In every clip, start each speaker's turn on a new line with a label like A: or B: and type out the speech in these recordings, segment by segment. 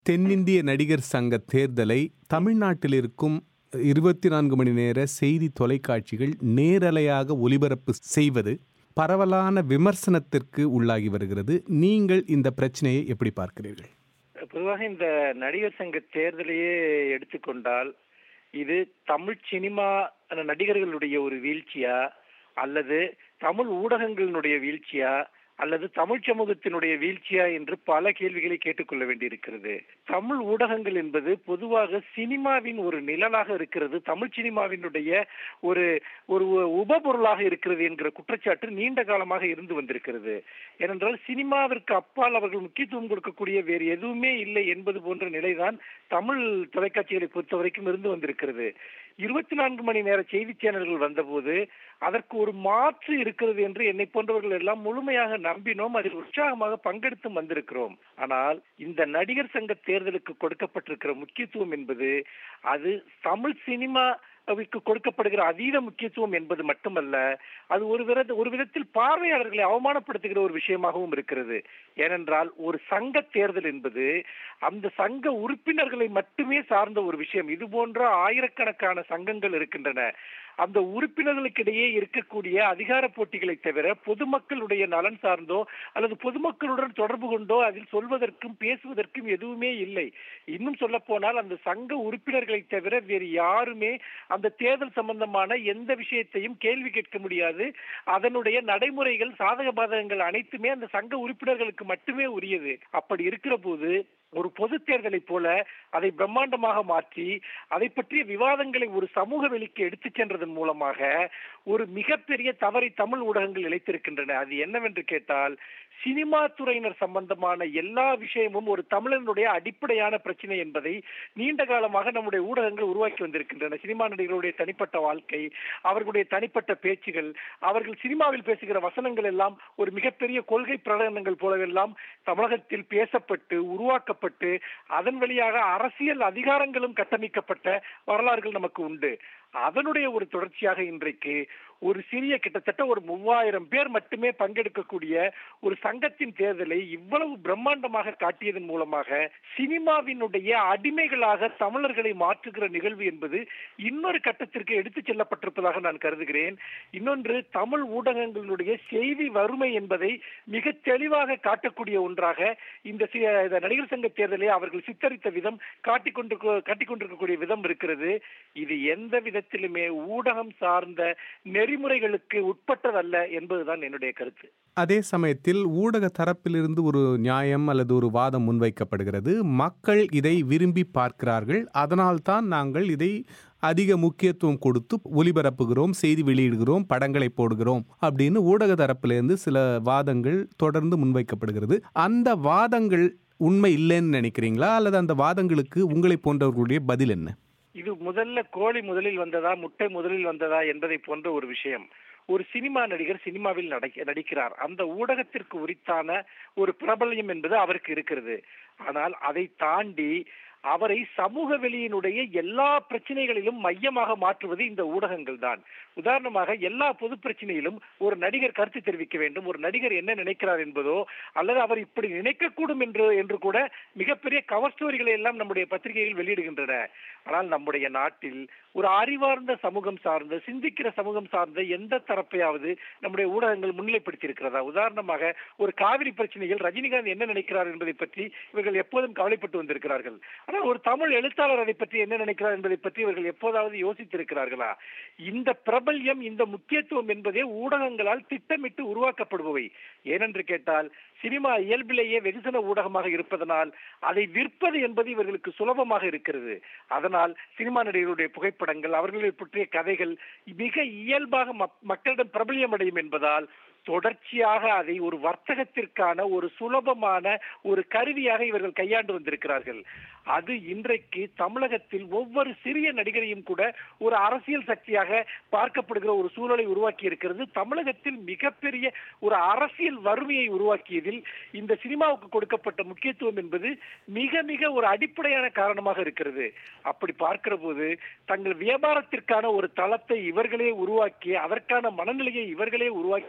A: தென்னிந்திய நடிகர் சங்க தேர்தலை தமிழ்நாட்டில் இருக்கும் இருபத்தி நான்கு மணி நேர செய்தி தொலைக்காட்சிகள் நேரலையாக ஒளிபரப்பு செய்வது பரவலான விமர்சனத்திற்கு உள்ளாகி வருகிறது நீங்கள் இந்த பிரச்சனையை எப்படி பார்க்கிறீர்கள்
B: பொதுவாக இந்த நடிகர் சங்க தேர்தலையே எடுத்துக்கொண்டால் இது தமிழ் சினிமா நடிகர்களுடைய ஒரு வீழ்ச்சியா அல்லது தமிழ் ஊடகங்களினுடைய வீழ்ச்சியா அல்லது தமிழ் சமூகத்தினுடைய வீழ்ச்சியா என்று பல கேள்விகளை கேட்டுக்கொள்ள வேண்டியிருக்கிறது தமிழ் ஊடகங்கள் என்பது பொதுவாக சினிமாவின் ஒரு நிழலாக இருக்கிறது தமிழ் சினிமாவினுடைய ஒரு ஒரு உபபொருளாக இருக்கிறது என்கிற குற்றச்சாட்டு நீண்ட காலமாக இருந்து வந்திருக்கிறது ஏனென்றால் சினிமாவிற்கு அப்பால் அவர்கள் முக்கியத்துவம் கொடுக்கக்கூடிய வேறு எதுவுமே இல்லை என்பது போன்ற நிலைதான் தமிழ் தொலைக்காட்சிகளை பொறுத்த வரைக்கும் இருந்து வந்திருக்கிறது இருபத்தி நான்கு மணி நேர செய்தி சேனல்கள் வந்தபோது அதற்கு ஒரு மாற்று இருக்கிறது என்று என்னை போன்றவர்கள் எல்லாம் முழுமையாக நம்பினோம் அதில் உற்சாகமாக பங்கெடுத்து வந்திருக்கிறோம் ஆனால் இந்த நடிகர் சங்க தேர்தலுக்கு கொடுக்கப்பட்டிருக்கிற முக்கியத்துவம் என்பது அது தமிழ் சினிமா அவைக்கு கொடுக்கப்படுகிற அதீத முக்கியத்துவம் என்பது மட்டுமல்ல அது ஒரு வித ஒரு விதத்தில் பார்வையாளர்களை அவமானப்படுத்துகிற ஒரு விஷயமாகவும் இருக்கிறது ஏனென்றால் ஒரு சங்க தேர்தல் என்பது அந்த சங்க உறுப்பினர்களை மட்டுமே சார்ந்த ஒரு விஷயம் இது போன்ற ஆயிரக்கணக்கான சங்கங்கள் இருக்கின்றன அந்த உறுப்பினர்களுக்கிடையே இருக்கக்கூடிய அதிகார போட்டிகளை தவிர பொதுமக்களுடைய நலன் சார்ந்தோ அல்லது பொதுமக்களுடன் தொடர்பு கொண்டோ அதில் சொல்வதற்கும் பேசுவதற்கும் எதுவுமே இல்லை இன்னும் சொல்ல போனால் அந்த சங்க உறுப்பினர்களை தவிர வேறு யாருமே அந்த தேர்தல் சம்பந்தமான எந்த விஷயத்தையும் கேள்வி கேட்க முடியாது அதனுடைய நடைமுறைகள் சாதக பாதகங்கள் அனைத்துமே அந்த சங்க உறுப்பினர்களுக்கு மட்டுமே உரியது அப்படி இருக்கிற போது ஒரு பொது தேர்தலை போல அதை பிரம்மாண்டமாக மாற்றி அதை பற்றிய விவாதங்களை ஒரு சமூக வெளிக்கு எடுத்துச் சென்றதன் மூலமாக ஒரு மிகப்பெரிய தவறை தமிழ் ஊடகங்கள் இழைத்திருக்கின்றன அது என்னவென்று கேட்டால் சினிமா துறையினர் சம்பந்தமான எல்லா விஷயமும் ஒரு தமிழனுடைய அடிப்படையான பிரச்சனை என்பதை நீண்ட காலமாக நம்முடைய ஊடகங்கள் உருவாக்கி வந்திருக்கின்றன சினிமா நடிகர்களுடைய தனிப்பட்ட வாழ்க்கை அவர்களுடைய தனிப்பட்ட பேச்சுகள் அவர்கள் சினிமாவில் பேசுகிற வசனங்கள் எல்லாம் ஒரு மிகப்பெரிய கொள்கை பிரகடனங்கள் போலவெல்லாம் தமிழகத்தில் பேசப்பட்டு உருவாக்கப்பட்டு அதன் வழியாக அரசியல் அதிகாரங்களும் கட்டமைக்கப்பட்ட வரலாறுகள் நமக்கு உண்டு அதனுடைய ஒரு தொடர்ச்சியாக இன்றைக்கு ஒரு சிறிய கிட்டத்தட்ட ஒரு மூவாயிரம் பேர் மட்டுமே பங்கெடுக்கக்கூடிய ஒரு சங்கத்தின் தேர்தலை இவ்வளவு பிரம்மாண்டமாக காட்டியதன் மூலமாக சினிமாவினுடைய அடிமைகளாக தமிழர்களை மாற்றுகிற நிகழ்வு என்பது இன்னொரு கட்டத்திற்கு எடுத்துச் செல்லப்பட்டிருப்பதாக நான் கருதுகிறேன் இன்னொன்று தமிழ் ஊடகங்களுடைய செய்தி வறுமை என்பதை மிக தெளிவாக காட்டக்கூடிய ஒன்றாக இந்த நடிகர் சங்க தேர்தலை அவர்கள் சித்தரித்த விதம் காட்டிக் கொண்டு காட்டிக் கொண்டிருக்கக்கூடிய விதம் இருக்கிறது இது எந்த விதத்திலுமே ஊடகம் சார்ந்த நெறிமுறைகளுக்கு உட்பட்டதல்ல என்பதுதான் என்னுடைய கருத்து
A: அதே சமயத்தில் ஊடக தரப்பிலிருந்து ஒரு நியாயம் அல்லது ஒரு வாதம் முன்வைக்கப்படுகிறது மக்கள் இதை விரும்பி பார்க்கிறார்கள் அதனால்தான் நாங்கள் இதை அதிக முக்கியத்துவம் கொடுத்து ஒலிபரப்புகிறோம் செய்தி வெளியிடுகிறோம் படங்களை போடுகிறோம் அப்படின்னு ஊடக தரப்பிலிருந்து சில வாதங்கள் தொடர்ந்து முன்வைக்கப்படுகிறது அந்த வாதங்கள் உண்மை இல்லைன்னு நினைக்கிறீங்களா அல்லது அந்த வாதங்களுக்கு உங்களை போன்றவர்களுடைய பதில் என்ன
B: இது முதல்ல கோழி முதலில் வந்ததா முட்டை முதலில் வந்ததா என்பதை போன்ற ஒரு விஷயம் ஒரு சினிமா நடிகர் சினிமாவில் நடிக்கிறார் அந்த ஊடகத்திற்கு உரித்தான ஒரு பிரபல்யம் என்பது அவருக்கு இருக்கிறது ஆனால் அதை தாண்டி அவரை சமூக வெளியினுடைய எல்லா பிரச்சனைகளிலும் மையமாக மாற்றுவது இந்த ஊடகங்கள் தான் உதாரணமாக எல்லா பொது பிரச்சனையிலும் ஒரு நடிகர் கருத்து தெரிவிக்க வேண்டும் ஒரு நடிகர் என்ன நினைக்கிறார் என்பதோ அல்லது அவர் இப்படி நினைக்கக்கூடும் என்று என்று கூட மிகப்பெரிய கவர் ஸ்டோரிகளை எல்லாம் நம்முடைய பத்திரிகைகள் வெளியிடுகின்றன ஆனால் நம்முடைய நாட்டில் ஒரு அறிவார்ந்த சமூகம் சார்ந்த சிந்திக்கிற சமூகம் சார்ந்த எந்த தரப்பையாவது நம்முடைய ஊடகங்கள் முன்னிலைப்படுத்தி இருக்கிறதா உதாரணமாக ஒரு காவிரி பிரச்சனையில் ரஜினிகாந்த் என்ன நினைக்கிறார் என்பதை பற்றி இவர்கள் எப்போதும் கவலைப்பட்டு வந்திருக்கிறார்கள் ஆனால் ஒரு தமிழ் எழுத்தாளர் அதை பற்றி என்ன நினைக்கிறார் என்பதை பற்றி இவர்கள் எப்போதாவது யோசித்திருக்கிறார்களா இந்த பிரபல்யம் இந்த முக்கியத்துவம் என்பதே ஊடகங்களால் திட்டமிட்டு உருவாக்கப்படுபவை ஏனென்று கேட்டால் சினிமா இயல்பிலேயே வெகுசன ஊடகமாக இருப்பதனால் அதை விற்பது என்பது இவர்களுக்கு சுலபமாக இருக்கிறது அதனால் சினிமா நடிகர்களுடைய புகைப்படங்கள் அவர்களை பற்றிய கதைகள் மிக இயல்பாக மக்களிடம் பிரபல்யம் அடையும் என்பதால் தொடர்ச்சியாக அதை ஒரு வர்த்தகத்திற்கான ஒரு சுலபமான ஒரு கருவியாக இவர்கள் கையாண்டு வந்திருக்கிறார்கள் அது இன்றைக்கு தமிழகத்தில் ஒவ்வொரு சிறிய நடிகரையும் கூட ஒரு அரசியல் சக்தியாக பார்க்கப்படுகிற ஒரு சூழலை உருவாக்கி இருக்கிறது தமிழகத்தில் மிகப்பெரிய ஒரு அரசியல் வறுமையை உருவாக்கியதில் இந்த சினிமாவுக்கு கொடுக்கப்பட்ட முக்கியத்துவம் என்பது மிக மிக ஒரு அடிப்படையான காரணமாக இருக்கிறது அப்படி பார்க்கிற போது தங்கள் வியாபாரத்திற்கான ஒரு தளத்தை இவர்களே உருவாக்கி அதற்கான மனநிலையை இவர்களே உருவாக்கிவிட்டு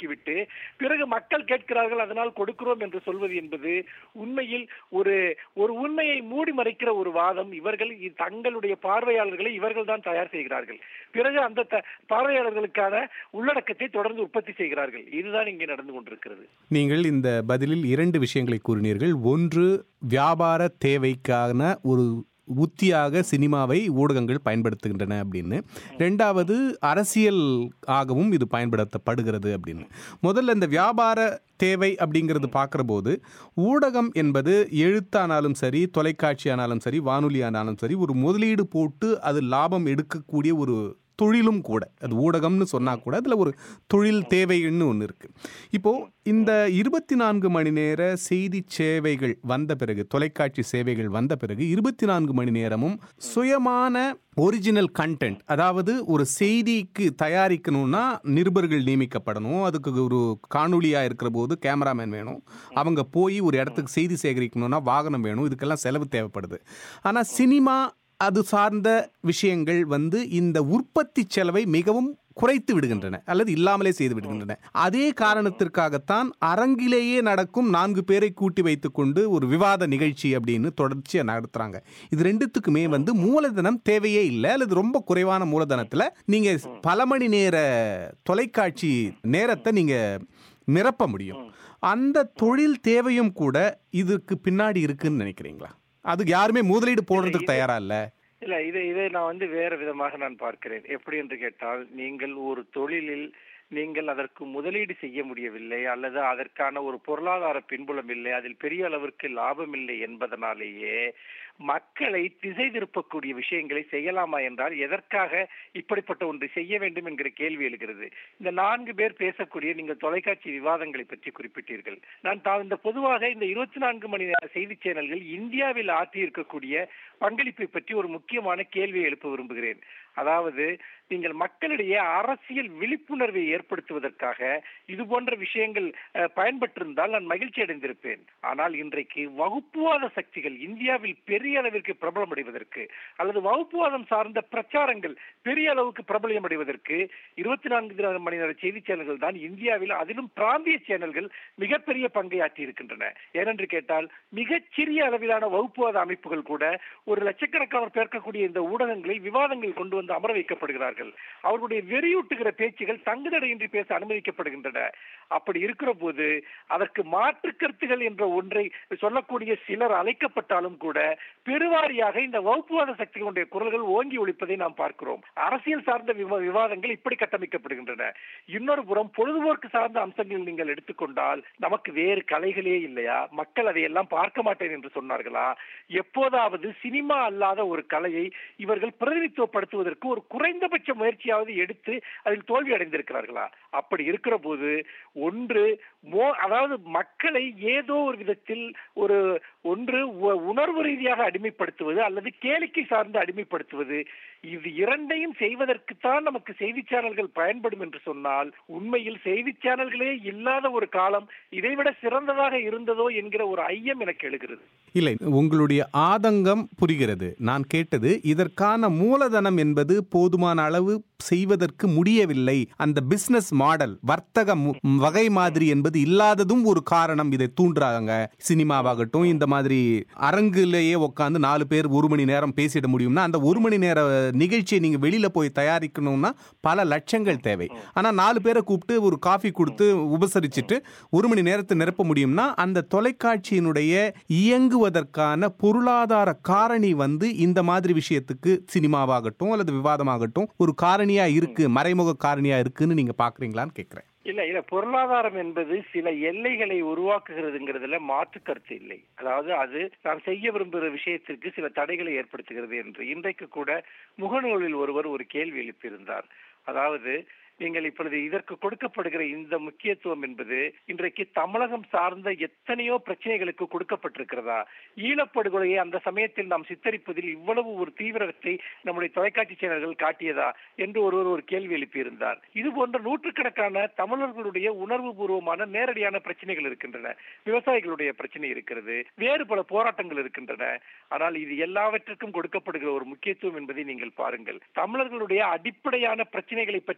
B: பிறகு மக்கள் கேட்கிறார்கள் அதனால் கொடுக்கிறோம் என்று சொல்வது என்பது உண்மையில் ஒரு ஒரு உண்மையை மூடி மறைக்கிற ஒரு வாதம் இவர்கள் இ- தங்களுடைய பார்வையாளர்களை இவர்கள் தான் தயார் செய்கிறார்கள் பிறகு அந்த த- பார்வையாளர்களுக்கான உள்ளடக்கத்தை தொடர்ந்து உற்பத்தி செய்கிறார்கள் இதுதான் இங்கே நடந்து கொண்டிருக்கிறது
A: நீங்கள் இந்த பதிலில் இரண்டு விஷயங்களை கூறினீர்கள் ஒன்று வியாபார தேவைக்கான ஒரு உத்தியாக சினிமாவை ஊடகங்கள் பயன்படுத்துகின்றன அப்படின்னு ரெண்டாவது அரசியல் ஆகவும் இது பயன்படுத்தப்படுகிறது அப்படின்னு முதல்ல இந்த வியாபார தேவை அப்படிங்கிறது பார்க்குற போது ஊடகம் என்பது எழுத்தானாலும் சரி தொலைக்காட்சி ஆனாலும் சரி வானொலி ஆனாலும் சரி ஒரு முதலீடு போட்டு அது லாபம் எடுக்கக்கூடிய ஒரு தொழிலும் கூட அது ஊடகம்னு சொன்னா கூட அதில் ஒரு தொழில் தேவைன்னு ஒன்று இருக்கு இப்போ இந்த இருபத்தி நான்கு மணி நேர செய்தி சேவைகள் வந்த பிறகு தொலைக்காட்சி சேவைகள் வந்த பிறகு இருபத்தி நான்கு மணி நேரமும் சுயமான ஒரிஜினல் கண்டென்ட் அதாவது ஒரு செய்திக்கு தயாரிக்கணும்னா நிருபர்கள் நியமிக்கப்படணும் அதுக்கு ஒரு காணொளியாக இருக்கிற போது கேமராமேன் வேணும் அவங்க போய் ஒரு இடத்துக்கு செய்தி சேகரிக்கணும்னா வாகனம் வேணும் இதுக்கெல்லாம் செலவு தேவைப்படுது ஆனால் சினிமா அது சார்ந்த விஷயங்கள் வந்து இந்த உற்பத்தி செலவை மிகவும் குறைத்து விடுகின்றன அல்லது இல்லாமலே செய்து விடுகின்றன அதே காரணத்திற்காகத்தான் அரங்கிலேயே நடக்கும் நான்கு பேரை கூட்டி வைத்துக்கொண்டு ஒரு விவாத நிகழ்ச்சி அப்படின்னு தொடர்ச்சியாக நடத்துறாங்க இது ரெண்டுத்துக்குமே வந்து மூலதனம் தேவையே இல்லை அல்லது ரொம்ப குறைவான மூலதனத்தில் நீங்க பல மணி நேர தொலைக்காட்சி நேரத்தை நீங்க நிரப்ப முடியும் அந்த தொழில் தேவையும் கூட இதுக்கு பின்னாடி இருக்குன்னு நினைக்கிறீங்களா அது யாருமே முதலீடு போடுறதுக்கு தயாரா இல்ல
B: இல்ல இதை இதை நான் வந்து வேற விதமாக நான் பார்க்கிறேன் எப்படி என்று கேட்டால் நீங்கள் ஒரு தொழிலில் நீங்கள் அதற்கு முதலீடு செய்ய முடியவில்லை அல்லது அதற்கான ஒரு பொருளாதார பின்புலம் இல்லை அதில் பெரிய அளவிற்கு லாபம் இல்லை என்பதனாலேயே மக்களை திசை திருப்பக்கூடிய விஷயங்களை செய்யலாமா என்றால் எதற்காக இப்படிப்பட்ட ஒன்று செய்ய வேண்டும் என்கிற கேள்வி எழுகிறது இந்த நான்கு பேர் பேசக்கூடிய நீங்கள் தொலைக்காட்சி விவாதங்களை பற்றி குறிப்பிட்டீர்கள் நான் தா- இந்த பொதுவாக இந்த இருபத்தி நான்கு மணி நேர செய்தி சேனல்கள் இந்தியாவில் ஆற்றி இருக்கக்கூடிய பங்களிப்பை பற்றி ஒரு முக்கியமான கேள்வியை எழுப்ப விரும்புகிறேன் அதாவது நீங்கள் மக்களிடையே அரசியல் விழிப்புணர்வை ஏற்படுத்துவதற்காக இது போன்ற விஷயங்கள் அஹ், பயன்பட்டிருந்தால் நான் மகிழ்ச்சி அடைந்திருப்பேன் ஆனால் இன்றைக்கு வகுப்புவாத சக்திகள் இந்தியாவில் பெரிய அளவிற்கு பிரபலம் அடைவதற்கு அல்லது வகுப்புவாதம் சார்ந்த பிரச்சாரங்கள் பெரிய அளவுக்கு பிரபலம் அடைவதற்கு இருபத்தி நான்கு மணி நேர செய்தி சேனல்கள் தான் இந்தியாவில் அதிலும் பிராந்திய சேனல்கள் மிகப்பெரிய பங்கை ஆற்றி இருக்கின்றன ஏனென்று கேட்டால் மிகச்சிறிய அளவிலான வகுப்புவாத அமைப்புகள் கூட ஒரு லட்சக்கணக்கானோர் பேர்க்கக்கூடிய இந்த ஊடகங்களில் விவாதங்கள் கொண்டு வந்து அமர வைக்கப்படுகிறார்கள் அவர்களுடைய வெறியூட்டுகிற பேச்சுகள் தங்குதடையின்றி பேச அனுமதிக்கப்படுகின்றன அப்படி இருக்கிற போது அதற்கு மாற்று கருத்துகள் என்ற ஒன்றை சொல்லக்கூடிய சிலர் அழைக்கப்பட்டாலும் கூட பெருவாரியாக இந்த வகுப்புவாத சக்திகளுடைய குரல்கள் ஓங்கி ஒழிப்பதை நாம் பார்க்கிறோம் அரசியல் சார்ந்த விவா- விவாதங்கள் இப்படி கட்டமைக்கப்படுகின்றன இன்னொரு புறம் பொழுதுபோக்கு சார்ந்த அம்சங்கள் நீங்கள் எடுத்துக்கொண்டால் நமக்கு வேறு கலைகளே இல்லையா மக்கள் அதையெல்லாம் பார்க்க மாட்டேன் என்று சொன்னார்களா எப்போதாவது சினிமா அல்லாத ஒரு கலையை இவர்கள் பிரதிநிதித்துவப்படுத்துவதற்கு ஒரு குறைந்தபட்ச முயற்சியாவது எடுத்து அதில் தோல்வி அடைந்திருக்கிறார்களா அப்படி இருக்கிற போது ஒன்று மோ அதாவது மக்களை ஏதோ ஒரு விதத்தில் ஒரு ஒன்று உ- உணர்வு ரீதியாக அடிமைப்படுத்துவது அல்லது கேளிக்கை சார்ந்து அடிமைப்படுத்துவது இது இரண்டையும் செய்வதற்குத்தான் நமக்கு செய்தி சேனல்கள் பயன்படும் என்று சொன்னால் உண்மையில் செய்தி சேனல்களே இல்லாத ஒரு காலம் இதைவிட சிறந்ததாக இருந்ததோ என்கிற ஒரு ஐயம் எனக்கு எழுகிறது
A: இல்லை உங்களுடைய ஆதங்கம் புரிகிறது நான் கேட்டது இதற்கான மூலதனம் என்பது போதுமான அளவு செய்வதற்கு முடியவில்லை அந்த பிசினஸ் மாடல் வர்த்தக மு- வகை மாதிரி என்பது இல்லாததும் ஒரு காரணம் இதை தூண்டுறாங்க சினிமாவாகட்டும் இந்த மாதிரி அரங்குலேயே உட்காந்து நாலு பேர் ஒரு மணி நேரம் பேசிட முடியும்னா அந்த ஒரு மணி நேர நிகழ்ச்சியை நீங்க வெளியில போய் தயாரிக்கணும்னா பல லட்சங்கள் தேவை ஆனா நாலு பேரை கூப்பிட்டு ஒரு காஃபி கொடுத்து உபசரிச்சுட்டு ஒரு மணி நேரத்தை நிரப்ப முடியும்னா அந்த தொலைக்காட்சியினுடைய இயங்குவதற்கான பொருளாதார காரணி வந்து இந்த மாதிரி விஷயத்துக்கு சினிமாவாகட்டும் அல்லது விவாதமாகட்டும் ஒரு காரணியா இருக்கு மறைமுக காரணியா இருக்குன்னு நீங்க பாக்குறீங்களான்னு கேக்குறேன்
B: இல்ல இல்ல பொருளாதாரம் என்பது சில எல்லைகளை உருவாக்குகிறதுங்கிறதுல மாற்று கருத்து இல்லை அதாவது அது நாம் செய்ய விரும்புகிற விஷயத்திற்கு சில தடைகளை ஏற்படுத்துகிறது என்று இன்றைக்கு கூட முகநூலில் ஒருவர் ஒரு கேள்வி எழுப்பியிருந்தார் அதாவது நீங்கள் இப்பொழுது இதற்கு கொடுக்கப்படுகிற இந்த முக்கியத்துவம் என்பது இன்றைக்கு தமிழகம் சார்ந்த எத்தனையோ பிரச்சனைகளுக்கு கொடுக்கப்பட்டிருக்கிறதா ஈழப்படுகொலையை அந்த சமயத்தில் நாம் சித்தரிப்பதில் இவ்வளவு ஒரு தீவிரத்தை நம்முடைய தொலைக்காட்சி சேனல்கள் காட்டியதா என்று ஒருவர் ஒரு கேள்வி எழுப்பியிருந்தார் இது போன்ற நூற்றுக்கணக்கான தமிழர்களுடைய உணர்வு பூர்வமான நேரடியான பிரச்சனைகள் இருக்கின்றன விவசாயிகளுடைய பிரச்சனை இருக்கிறது வேறு பல போராட்டங்கள் இருக்கின்றன ஆனால் இது எல்லாவற்றிற்கும் கொடுக்கப்படுகிற ஒரு முக்கியத்துவம் என்பதை நீங்கள் பாருங்கள் தமிழர்களுடைய அடிப்படையான பிரச்சனைகளை பற்றி பேசுவதற்கு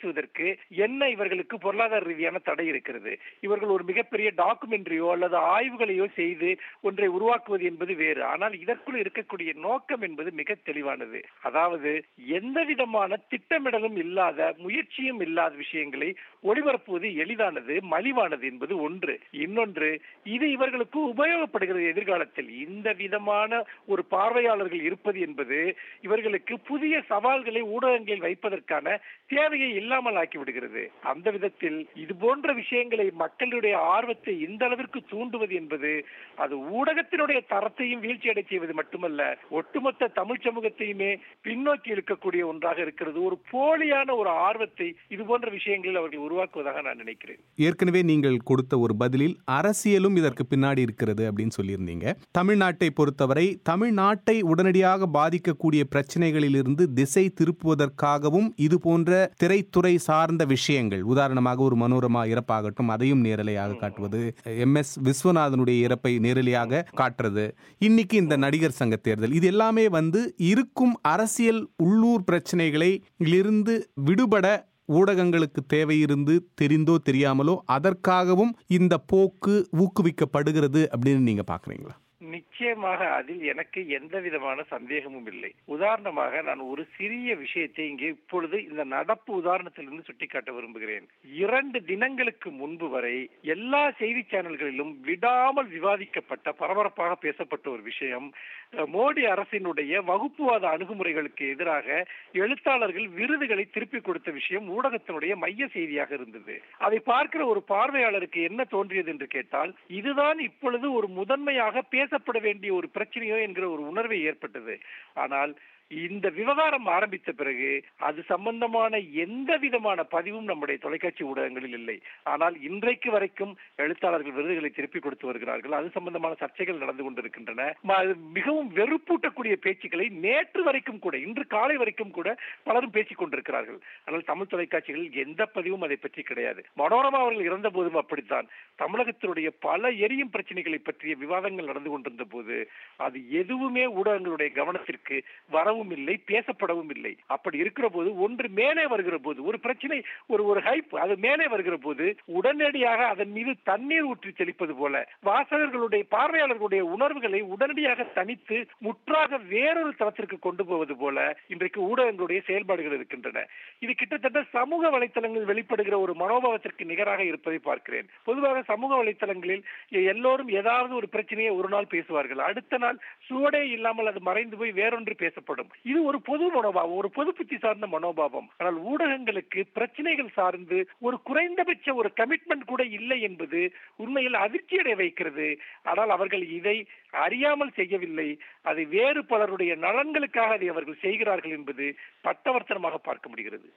B: பேசுவதற்கு என்ன இவர்களுக்கு பொருளாதார ரீதியான தடை இருக்கிறது இவர்கள் ஒரு மிகப்பெரிய டாக்குமெண்ட்ரியோ அல்லது ஆய்வுகளையோ செய்து ஒன்றை உருவாக்குவது என்பது வேறு ஆனால் இதற்குள் இருக்கக்கூடிய நோக்கம் என்பது மிக தெளிவானது அதாவது எந்த விதமான திட்டமிடலும் இல்லாத முயற்சியும் இல்லாத விஷயங்களை ஒளிபரப்புவது எளிதானது மலிவானது என்பது ஒன்று இன்னொன்று இது இவர்களுக்கு உபயோகப்படுகிறது எதிர்காலத்தில் இந்த விதமான ஒரு பார்வையாளர்கள் இருப்பது என்பது இவர்களுக்கு புதிய சவால்களை ஊடகங்களில் வைப்பதற்கான தேவையை இல்லாமல் ஆக்கி விடுகிறது அந்த விதத்தில் இது போன்ற விஷயங்களை மக்களுடைய ஆர்வத்தை இந்த அளவிற்கு தூண்டுவது என்பது அது ஊடகத்தினுடைய தரத்தையும் வீழ்ச்சி அடை செய்வது மட்டுமல்ல ஒட்டுமொத்த தமிழ் சமூகத்தையுமே பின்னோக்கி இழுக்கக்கூடிய ஒன்றாக இருக்கிறது ஒரு போலியான ஒரு ஆர்வத்தை இது போன்ற விஷயங்களில் அவர்கள் உருவாக்குவதாக நான் நினைக்கிறேன்
A: ஏற்கனவே நீங்கள் கொடுத்த ஒரு பதிலில் அரசியலும் இதற்கு பின்னாடி இருக்கிறது அப்படின்னு சொல்லியிருந்தீங்க தமிழ்நாட்டை பொறுத்தவரை தமிழ்நாட்டை உடனடியாக பாதிக்கக்கூடிய பிரச்சனைகளிலிருந்து திசை திருப்புவதற்காகவும் இது போன்ற திரைத்துறை சார்ந்த விஷயங்கள் உதாரணமாக ஒரு மனோரமா இறப்பாகட்டும் அதையும் நேரலையாக காட்டுவது எம் எஸ் விஸ்வநாதனுடைய இறப்பை நேரலையாக காட்டுறது இன்னைக்கு இந்த நடிகர் சங்க தேர்தல் இது எல்லாமே வந்து இருக்கும் அரசியல் உள்ளூர் பிரச்சனைகளை இருந்து விடுபட ஊடகங்களுக்கு தேவை இருந்து தெரிந்தோ தெரியாமலோ அதற்காகவும் இந்த போக்கு ஊக்குவிக்கப்படுகிறது அப்படின்னு நீங்க பாக்குறீங்களா
B: நிச்சயமாக அதில் எனக்கு எந்த விதமான சந்தேகமும் இல்லை உதாரணமாக நான் ஒரு சிறிய விஷயத்தை இங்கே இப்பொழுது இந்த நடப்பு உதாரணத்திலிருந்து சுட்டிக்காட்ட விரும்புகிறேன் இரண்டு தினங்களுக்கு முன்பு வரை எல்லா செய்தி சேனல்களிலும் விடாமல் விவாதிக்கப்பட்ட பரபரப்பாக பேசப்பட்ட ஒரு விஷயம் மோடி அரசினுடைய வகுப்புவாத அணுகுமுறைகளுக்கு எதிராக எழுத்தாளர்கள் விருதுகளை திருப்பி கொடுத்த விஷயம் ஊடகத்தினுடைய மைய செய்தியாக இருந்தது அதை பார்க்கிற ஒரு பார்வையாளருக்கு என்ன தோன்றியது என்று கேட்டால் இதுதான் இப்பொழுது ஒரு முதன்மையாக பேசப்பட வேண்டிய ஒரு பிரச்சனையோ என்கிற ஒரு உணர்வை ஏற்பட்டது ஆனால் இந்த விவகாரம் ஆரம்பித்த பிறகு அது சம்பந்தமான எந்த விதமான பதிவும் நம்முடைய தொலைக்காட்சி ஊடகங்களில் இல்லை ஆனால் இன்றைக்கு வரைக்கும் எழுத்தாளர்கள் விருதுகளை திருப்பி கொடுத்து வருகிறார்கள் அது சம்பந்தமான சர்ச்சைகள் நடந்து கொண்டிருக்கின்றன மிகவும் வெறுப்பூட்டக்கூடிய பேச்சுக்களை நேற்று வரைக்கும் கூட இன்று காலை வரைக்கும் கூட பலரும் பேசிக் கொண்டிருக்கிறார்கள் ஆனால் தமிழ் தொலைக்காட்சிகளில் எந்த பதிவும் அதை பற்றி கிடையாது மனோரமா அவர்கள் இறந்த போதும் அப்படித்தான் தமிழகத்தினுடைய பல எரியும் பிரச்சனைகளை பற்றிய விவாதங்கள் நடந்து கொண்டிருந்த போது அது எதுவுமே ஊடகங்களுடைய கவனத்திற்கு வரவும் இல்லை பேசப்படவும் இல்லை அப்படி இருக்கிற போது ஒன்று மேலே வருகிற போது ஒரு பிரச்சனை ஒரு ஒரு ஹைப் அது மேலே வருகிற போது உடனடியாக அதன் மீது தண்ணீர் ஊற்றி தெளிப்பது போல வாசகர்களுடைய பார்வையாளர்களுடைய உணர்வுகளை உடனடியாக தனித்து முற்றாக வேறொரு தளத்திற்கு கொண்டு போவது போல இன்றைக்கு ஊடகங்களுடைய செயல்பாடுகள் இருக்கின்றன இது கிட்டத்தட்ட சமூக வலைத்தளங்களில் வெளிப்படுகிற ஒரு மனோபாவத்திற்கு நிகராக இருப்பதை பார்க்கிறேன் பொதுவாக சமூக வலைத்தளங்களில் எல்லோரும் ஏதாவது ஒரு பிரச்சனையை ஒரு நாள் பேசுவார்கள் அடுத்த நாள் சுவடே இல்லாமல் அது மறைந்து போய் வேறொன்று பேசப்படும் இது ஒரு பொது மனோபாவம் ஒரு பொது புத்தி சார்ந்த மனோபாவம் ஆனால் ஊடகங்களுக்கு பிரச்சனைகள் சார்ந்து ஒரு குறைந்தபட்ச ஒரு கமிட்மெண்ட் கூட இல்லை என்பது உண்மையில் அதிர்ச்சியடை வைக்கிறது ஆனால் அவர்கள் இதை அறியாமல் செய்யவில்லை அதை வேறு பலருடைய நலன்களுக்காக அதை அவர்கள் செய்கிறார்கள் என்பது பட்டவர்த்தனமாக பார்க்க முடிகிறது